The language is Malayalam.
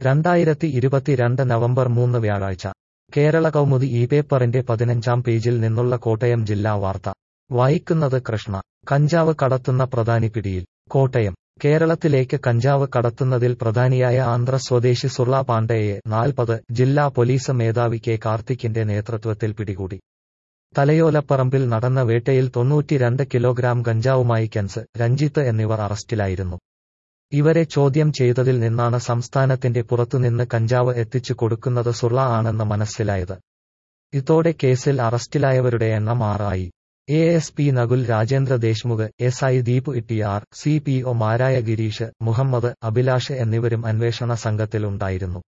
രണ്ടായിരത്തി ഇരുപത്തിരണ്ട് നവംബർ മൂന്ന് വ്യാഴാഴ്ച കേരള കൗമുദി ഈ പേപ്പറിന്റെ പതിനഞ്ചാം പേജിൽ നിന്നുള്ള കോട്ടയം ജില്ലാ വാർത്ത വായിക്കുന്നത് കൃഷ്ണ കഞ്ചാവ് കടത്തുന്ന പ്രധാനി പിടിയിൽ കോട്ടയം കേരളത്തിലേക്ക് കഞ്ചാവ് കടത്തുന്നതിൽ പ്രധാനിയായ ആന്ധ്ര സ്വദേശി സുർള പാണ്ഡെയെ നാൽപ്പത് ജില്ലാ പോലീസ് മേധാവി കെ കാർത്തിക്കിന്റെ നേതൃത്വത്തിൽ പിടികൂടി തലയോലപ്പറമ്പിൽ നടന്ന വേട്ടയിൽ തൊണ്ണൂറ്റിരണ്ട് കിലോഗ്രാം ഗഞ്ചാവുമായി കെൻസ് രഞ്ജിത്ത് എന്നിവർ അറസ്റ്റിലായിരുന്നു ഇവരെ ചോദ്യം ചെയ്തതിൽ നിന്നാണ് സംസ്ഥാനത്തിന്റെ പുറത്തുനിന്ന് കഞ്ചാവ് എത്തിച്ചു കൊടുക്കുന്നത് സുർള ആണെന്ന് മനസ്സിലായത് ഇതോടെ കേസിൽ അറസ്റ്റിലായവരുടെ എണ്ണം ആറായി A S P Nakul Rajendra Deshmukh S I Deep Ittiyar C P ഒമാരായ ഗിരീഷ് മുഹമ്മദ് അഭിലാഷ് എന്നിവരും അന്വേഷണ സംഘത്തിലുണ്ടായിരുന്നു